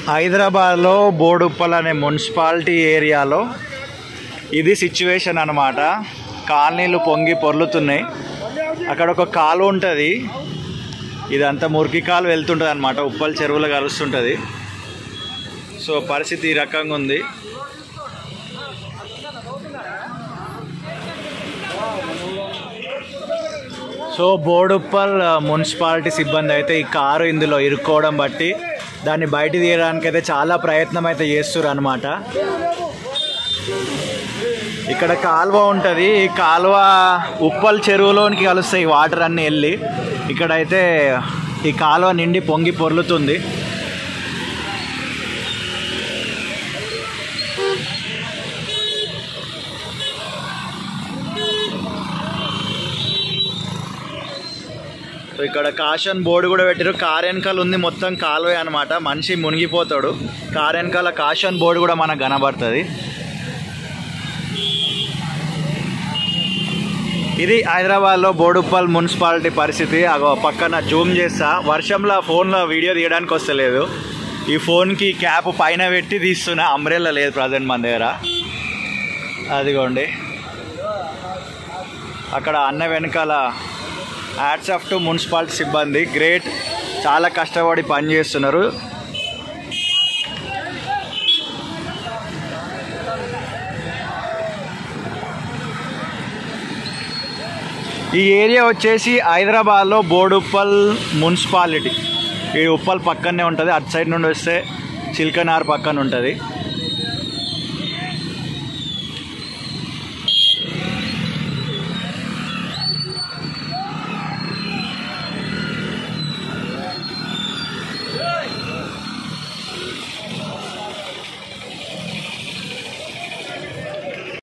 హైదరాబాద్లో బోడుప్పల్ అనే మున్సిపాలిటీ ఏరియాలో ఇది సిచ్యువేషన్ అనమాట కాలనీలు పొంగి పొర్లుతున్నాయి అక్కడ ఒక కాలువ ఉంటుంది ఇదంతా మురికి కాలు వెళ్తుంటుంది అనమాట ఉప్పల్ చెరువులో కలుస్తుంటుంది సో పరిస్థితి ఈ రకంగా ఉంది సో బోడుప్పల్ మున్సిపాలిటీ సిబ్బంది అయితే ఈ కారు ఇందులో ఇరుక్కోవడం బట్టి దాన్ని బయట తీయడానికి అయితే చాలా ప్రయత్నం అయితే చేస్తారు అనమాట ఇక్కడ కాలువ ఉంటుంది ఈ కాలువ ఉప్పల్ చెరువులోనికి కలుస్తాయి ఈ వాటర్ అన్నీ వెళ్ళి ఇక్కడైతే ఈ కాలువ నిండి పొంగి పొర్లుతుంది సో ఇక్కడ కాషన్ బోర్డు కూడా పెట్టారు కార్ వెనకాల ఉంది మొత్తం కాలువే అనమాట మనిషి మునిగిపోతాడు కార్ వెనకాల కాషన్ బోర్డు కూడా మనకు కనబడుతుంది ఇది హైదరాబాద్లో బోడుప్పల్ మున్సిపాలిటీ పరిస్థితి అగో పక్కన జూమ్ చేస్తా వర్షంలో ఫోన్లో వీడియో తీయడానికి వస్తలేదు ఈ ఫోన్కి క్యాప్ పైన పెట్టి తీస్తున్నా అంబ్రెల్లా లేదు ప్రజెంట్ మన దగ్గర అదిగోండి అక్కడ అన్న వెనకాల హ్యాట్స్ ఆఫ్ టు మున్సిపాలిటీ సిబ్బంది గ్రేట్ చాలా కష్టపడి పని చేస్తున్నారు ఈ ఏరియా వచ్చేసి హైదరాబాద్లో బోడుప్పల్ మున్సిపాలిటీ ఈ ఉప్పల్ పక్కనే ఉంటుంది అటు సైడ్ నుండి వస్తే చిల్కనార్ పక్కన ఉంటుంది